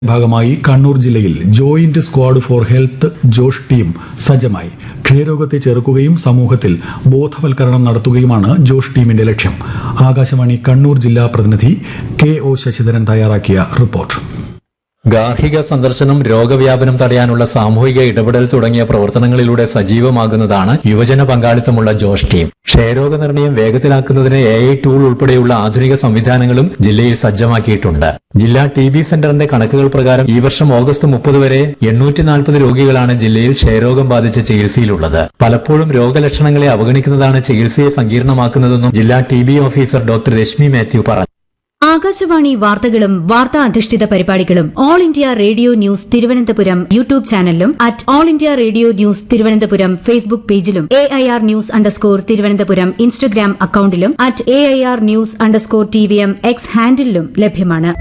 ഭാഗമായി കണ്ണൂർ ജില്ലയിൽ joint squad for health Josh team സജ്ജമായി ക്ഷയരോഗത്തെ ചെറുക്കുകയും സമൂഹത്തിൽ ബോധവൽക്കരണം നടത്തുകയുമാണ് ജോഷ് ടീമിന്റെ ലക്ഷ്യം ആകാശവാണി കണ്ണൂർ ജില്ലാ പ്രതിനിധി കെ ഒ ശശിധരൻ തയ്യാറാക്കിയ റിപ്പോർട്ട് ഗാർഹിക സന്ദർശനം രോഗവ്യാപനം തടയാനുള്ള സാമൂഹിക ഇടപെടൽ തുടങ്ങിയ പ്രവർത്തനങ്ങളിലൂടെ സജീവമാകുന്നതാണ് യുവജന പങ്കാളിത്തമുള്ള ജോഷ് ടീം ക്ഷയരോഗ നിർണയം വേഗത്തിലാക്കുന്നതിന് എ ഐ ടൂൾ ഉൾപ്പെടെയുള്ള ആധുനിക സംവിധാനങ്ങളും ജില്ലയിൽ സജ്ജമാക്കിയിട്ടുണ്ട് ജില്ലാ ടി ബി സെന്ററിന്റെ കണക്കുകൾ പ്രകാരം ഈ വർഷം ഓഗസ്റ്റ് മുപ്പത് വരെ എണ്ണൂറ്റി നാൽപ്പത് രോഗികളാണ് ജില്ലയിൽ ക്ഷയരോഗം ബാധിച്ച് ചികിത്സയിലുള്ളത് പലപ്പോഴും രോഗലക്ഷണങ്ങളെ അവഗണിക്കുന്നതാണ് ചികിത്സയെ സങ്കീർണമാക്കുന്നതെന്നും ജില്ലാ T B officer doctor Rashmi Mathew പറഞ്ഞു ആകാശവാണി വാർത്തകളും വാർത്താ അധിഷ്ഠിത പരിപാടികളും all India radio news Thiruvananthapuram YouTube ചാനലിലും at all India radio news Thiruvananthapuram Facebook പേജിലും A I R news underscore Thiruvananthapuram Instagram അക്കൌണ്ടിലും at A I R news underscore T V M X ഹാൻഡിലും ലഭ്യമാണ്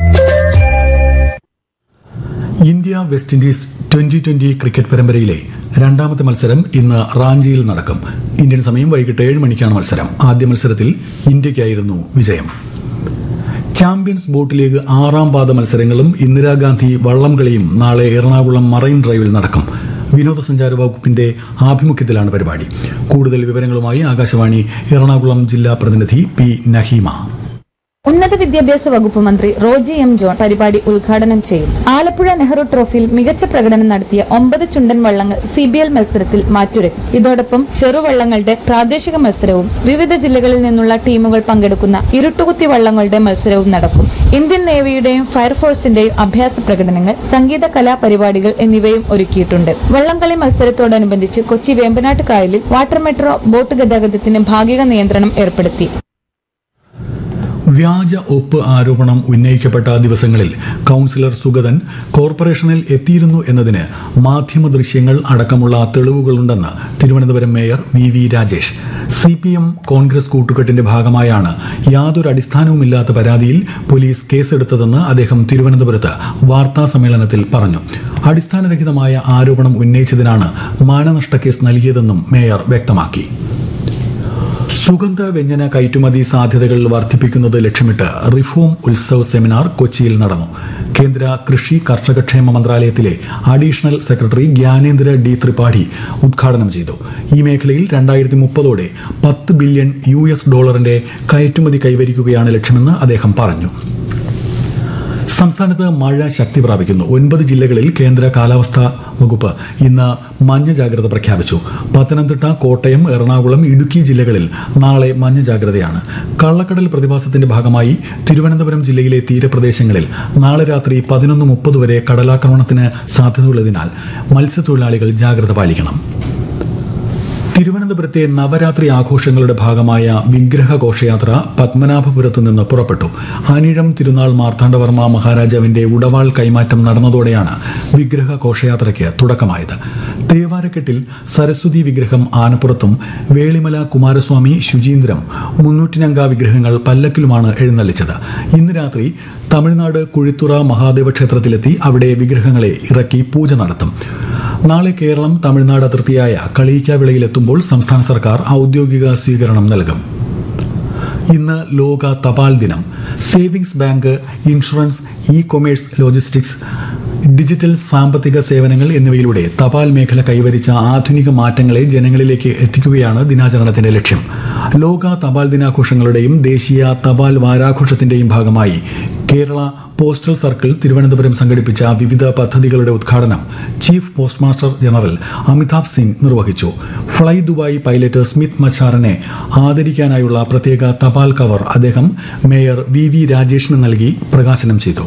India West Indies twenty twenty cricket പരമ്പരയിലെ രണ്ടാമത്തെ മത്സരം ഇന്ന് റാഞ്ചിയിൽ നടക്കും ഇന്ത്യൻ സമയം വൈകിട്ട് ഏഴ് മണിക്കാണ് മത്സരം ആദ്യ മത്സരത്തിൽ ഇന്ത്യയ്ക്കായിരുന്നു വിജയം ചാമ്പ്യൻസ് ബോട്ട് ലീഗ് ആറാം പാദ മത്സരങ്ങളും ഇന്ദിരാഗാന്ധി വള്ളംകളിയും നാളെ എറണാകുളം മറൈൻ ഡ്രൈവിൽ നടക്കും വിനോദസഞ്ചാര വകുപ്പിന്റെ ആഭിമുഖ്യത്തിലാണ് പരിപാടി കൂടുതൽ വിവരങ്ങളുമായി ആകാശവാണി എറണാകുളം ജില്ലാ പ്രതിനിധി പി നഹീമ ഉന്നത വിദ്യാഭ്യാസ വകുപ്പ് മന്ത്രി റോജി എം ജോൺ പരിപാടി ഉദ്ഘാടനം ചെയ്യും ആലപ്പുഴ നെഹ്റു ട്രോഫിയിൽ മികച്ച പ്രകടനം നടത്തിയ ഒമ്പത് ചുണ്ടൻ വള്ളങ്ങൾ സി ബി എൽ മത്സരത്തിൽ മാറ്റുരയ്ക്കും ഇതോടൊപ്പം ചെറുവള്ളങ്ങളുടെ പ്രാദേശിക മത്സരവും വിവിധ ജില്ലകളിൽ നിന്നുള്ള ടീമുകൾ പങ്കെടുക്കുന്ന ഇരുട്ടുകുത്തി വള്ളങ്ങളുടെ മത്സരവും നടക്കും ഇന്ത്യൻ നേവിയുടെയും ഫയർഫോഴ്സിന്റെയും അഭ്യാസ പ്രകടനങ്ങൾ സംഗീത കലാ പരിപാടികൾ എന്നിവയും ഒരുക്കിയിട്ടുണ്ട് വള്ളംകളി മത്സരത്തോടനുബന്ധിച്ച് കൊച്ചി വേമ്പനാട്ട് കായലിൽ വാട്ടർ മെട്രോ ബോട്ട് ഗതാഗതത്തിന് ഭാഗിക നിയന്ത്രണം ഏർപ്പെടുത്തി വ്യാജ ഒപ്പ് ആരോപണം ഉന്നയിക്കപ്പെട്ട ദിവസങ്ങളിൽ കൌൺസിലർ സുഗതൻ കോർപ്പറേഷനിൽ എത്തിയിരുന്നു എന്നതിന് മാധ്യമ ദൃശ്യങ്ങൾ അടക്കമുള്ള തെളിവുകളുണ്ടെന്ന് Thiruvananthapuram mayor V V Rajesh C P M Congress കൂട്ടുകെട്ടിന്റെ ഭാഗമായാണ് യാതൊരു അടിസ്ഥാനവുമില്ലാത്ത പരാതിയിൽ പോലീസ് കേസെടുത്തതെന്ന് അദ്ദേഹം തിരുവനന്തപുരത്ത് വാർത്താ സമ്മേളനത്തിൽ പറഞ്ഞു അടിസ്ഥാനരഹിതമായ ആരോപണം ഉന്നയിച്ചതിനാണ് മാനനഷ്ട കേസ് നൽകിയതെന്നും മേയർ വ്യക്തമാക്കി സുഗന്ധ വ്യഞ്ജന കയറ്റുമതി സാധ്യതകൾ വർദ്ധിപ്പിക്കുന്നത് ലക്ഷ്യമിട്ട് റിഫോം ഉത്സവ് സെമിനാർ കൊച്ചിയിൽ നടന്നു കേന്ദ്ര കൃഷി കർഷകക്ഷേമ മന്ത്രാലയത്തിലെ additional secretary Jnanendra D Tripathi ഉദ്ഘാടനം ചെയ്തു ഈ മേഖലയിൽ രണ്ടായിരത്തി മുപ്പതോടെ പത്ത് ബില്യൺ യു എസ് ഡോളറിന്റെ കയറ്റുമതി കൈവരിക്കുകയാണ് ലക്ഷ്യമെന്ന് അദ്ദേഹം പറഞ്ഞു സംസ്ഥാനത്ത് മഴ ശക്തി പ്രാപിക്കുന്നു ഒൻപത് ജില്ലകളിൽ കേന്ദ്ര കാലാവസ്ഥാ വകുപ്പ് ഇന്ന് മഞ്ഞ ജാഗ്രത പ്രഖ്യാപിച്ചു പത്തനംതിട്ട കോട്ടയം എറണാകുളം ഇടുക്കി ജില്ലകളിൽ നാളെ മഞ്ഞ ജാഗ്രതയാണ് കള്ളക്കടൽ പ്രതിഭാസത്തിന്റെ ഭാഗമായി തിരുവനന്തപുരം ജില്ലയിലെ തീരപ്രദേശങ്ങളിൽ നാളെ രാത്രി പതിനൊന്ന് മുപ്പത് വരെ കടലാക്രമണത്തിന് സാധ്യതയുള്ളതിനാൽ മത്സ്യത്തൊഴിലാളികൾ ജാഗ്രത പാലിക്കണം തിരുവനന്തപുരത്തെ നവരാത്രി ആഘോഷങ്ങളുടെ ഭാഗമായ വിഗ്രഹ ഘോഷയാത്ര പത്മനാഭപുരത്ത് നിന്ന് പുറപ്പെട്ടു അനിഴം തിരുനാൾ മാർത്താണ്ഡവർമ്മ മഹാരാജാവിന്റെ ഉടവാൾ കൈമാറ്റം നടന്നതോടെയാണ് വിഗ്രഹ ഘോഷയാത്രയ്ക്ക് തുടക്കമായത് തേവാരക്കെട്ടിൽ സരസ്വതി വിഗ്രഹം ആനപ്പുറത്തും വേളിമല കുമാരസ്വാമി ശുചീന്ദ്രം മുന്നൂറ്റിനങ്ക വിഗ്രഹങ്ങൾ പല്ലക്കിലുമാണ് എഴുന്നള്ളിച്ചത് ഇന്ന് രാത്രി തമിഴ്നാട് കുഴിത്തുറ മഹാദേവ ക്ഷേത്രത്തിലെത്തി അവിടെ വിഗ്രഹങ്ങളെ ഇറക്കി പൂജ നടത്തും നാളെ കേരളം തമിഴ്നാട് അതിർത്തിയായ കളിയിക്കാവിളയിലെത്തുമ്പോൾ സംസ്ഥാന സർക്കാർ ഔദ്യോഗിക സ്വീകരണം നൽകും ഇന്ന് ലോക തപാൽ ദിനം savings bank insurance e commerce logistics digital സാമ്പത്തിക സേവനങ്ങൾ എന്നിവയിലൂടെ തപാൽ മേഖല കൈവരിച്ച ആധുനിക മാറ്റങ്ങളെ ജനങ്ങളിലേക്ക് എത്തിക്കുകയാണ് ദിനാചരണത്തിന്റെ ലക്ഷ്യം ലോക തപാൽ ദിനാഘോഷങ്ങളുടെയും ദേശീയ തപാൽ വാരാഘോഷത്തിന്റെയും ഭാഗമായി കേരള പോസ്റ്റൽ സർക്കിൾ തിരുവനന്തപുരം സംഘടിപ്പിച്ച വിവിധ പദ്ധതികളുടെ ഉദ്ഘാടനം chief postmaster general Amitabh Singh നിർവഹിച്ചു ഫ്ലൈ ദുബായ് പൈലറ്റ് സ്മിത്ത് മച്ചാറിനെ ആദരിക്കാനായുള്ള പ്രത്യേക തപാൽ കവർ അദ്ദേഹം മേയർ വി വി രാജേഷിന് നൽകി പ്രകാശനം ചെയ്തു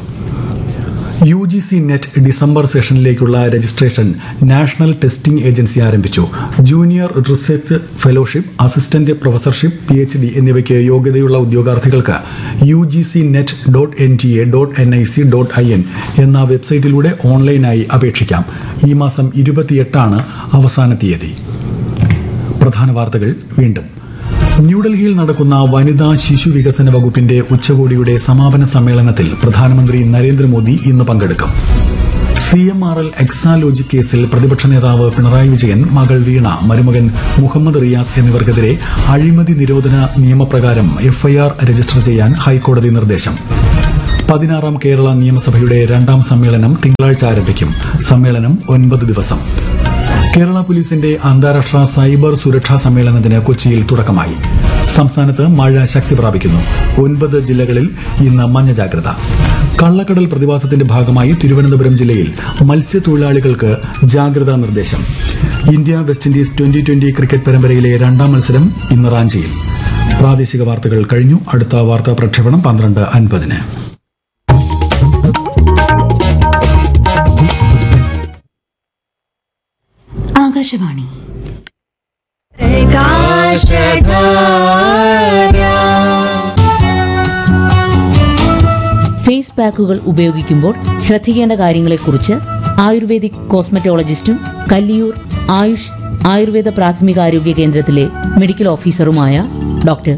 U G C NET December സെഷനിലേക്കുള്ള രജിസ്ട്രേഷൻ നാഷണൽ ടെസ്റ്റിംഗ് ഏജൻസി ആരംഭിച്ചു ജൂനിയർ റിസർച്ച് ഫെലോഷിപ്പ് അസിസ്റ്റന്റ് പ്രൊഫസർഷിപ്പ് പി എച്ച് ഡി എന്നിവയ്ക്ക് യോഗ്യതയുള്ള ഉദ്യോഗാർത്ഥികൾക്ക് U G C NET dot N T A dot N I C dot I N എന്ന വെബ്സൈറ്റിലൂടെ ഓൺലൈനായി അപേക്ഷിക്കാം ഈ മാസം ഇരുപത്തിയെട്ടാണ് അവസാന തീയതി പ്രധാന വാർത്തകൾ വീണ്ടും ന്യൂഡൽഹിയിൽ നടക്കുന്ന വനിതാ ശിശു വികസന വകുപ്പിന്റെ ഉച്ചകോടിയുടെ സമാപന സമ്മേളനത്തിൽ പ്രധാനമന്ത്രി നരേന്ദ്രമോദി ഇന്ന് പങ്കെടുക്കും C M R L Exalogic കേസിൽ പ്രതിപക്ഷ നേതാവ് പിണറായി വിജയൻ മകൾ വീണ മരുമകൻ മുഹമ്മദ് റിയാസ് എന്നിവർക്കെതിരെ അഴിമതി നിരോധന നിയമപ്രകാരം എഫ്ഐആർ രജിസ്റ്റർ ചെയ്യാൻ ഹൈക്കോടതി നിർദ്ദേശം പതിനാറാം കേരള നിയമസഭയുടെ രണ്ടാം സമ്മേളനം തിങ്കളാഴ്ച ആരംഭിക്കും സമ്മേളനം ഒൻപത് ദിവസം കേരള പോലീസിന്റെ അന്താരാഷ്ട്ര സൈബർ സുരക്ഷാ സമ്മേളനത്തിന് കൊച്ചിയിൽ തുടക്കമായി സംസ്ഥാനത്ത് മഴ ശക്തി പ്രാപിക്കുന്നു ഒൻപത് ജില്ലകളിൽ ഇന്ന് മഞ്ഞ ജാഗ്രത കള്ളക്കടൽ പ്രതിഭാസത്തിന്റെ ഭാഗമായി തിരുവനന്തപുരം ജില്ലയിൽ മത്സ്യത്തൊഴിലാളികൾക്ക് ജാഗ്രതാ നിർദ്ദേശം India West Indies twenty twenty cricket പരമ്പരയിലെ രണ്ടാം മത്സരം ഇന്ന് റാഞ്ചിയിൽ പ്രാദേശിക വാർത്തകൾ കഴിഞ്ഞു അടുത്ത വാർത്താ പ്രക്ഷേപണം പന്ത്രണ്ട് അൻപതിന് ആകാശവാണി ഫേസ് പാക്കുകൾ ഉപയോഗിക്കുമ്പോൾ ശ്രദ്ധിക്കേണ്ട കാര്യങ്ങളെക്കുറിച്ച് ആയുർവേദിക് കോസ്മെറ്റോളജിസ്റ്റും കല്ലിയൂർ ആയുഷ് ആയുർവേദ പ്രാഥമികാരോഗ്യ കേന്ദ്രത്തിലെ മെഡിക്കൽ ഓഫീസറുമായ doctor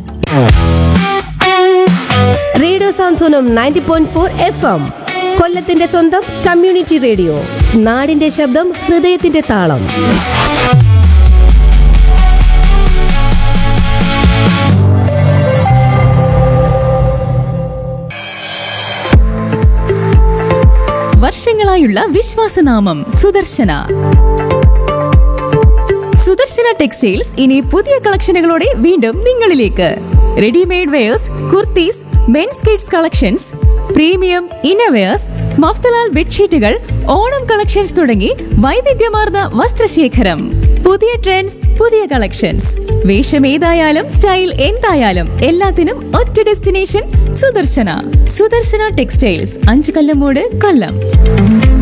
radio Santhwanam ninety point four F M കൊല്ലത്തിന്റെ സ്വന്തം കമ്മ്യൂണിറ്റി റേഡിയോ നാടിന്റെ ശബ്ദം ഹൃദയത്തിന്റെ താളം വർഷങ്ങളായുള്ള വിശ്വാസനാമം സുദർശന സുദർശന ടെക്സ്റ്റൈൽസ് ഇനി പുതിയ കളക്ഷനുകളോടെ വീണ്ടും നിങ്ങളിലേക്ക് readymade wears kurtis men's kids collections premium innerwears Mafatlal ബെഡ്ഷീറ്റുകൾ ഓണം കളക്ഷൻസ് തുടങ്ങി വൈവിധ്യമാർന്ന വസ്ത്രശേഖരം പുതിയ ട്രെൻഡ്സ് പുതിയ കളക്ഷൻസ് വേഷം ഏതായാലും സ്റ്റൈൽ എന്തായാലും എല്ലാത്തിനും ഒറ്റ ഡെസ്റ്റിനേഷൻ സുദർശന സുദർശന ടെക്സ്റ്റൈൽസ് അഞ്ചു കല്ലമൂട് കൊല്ലം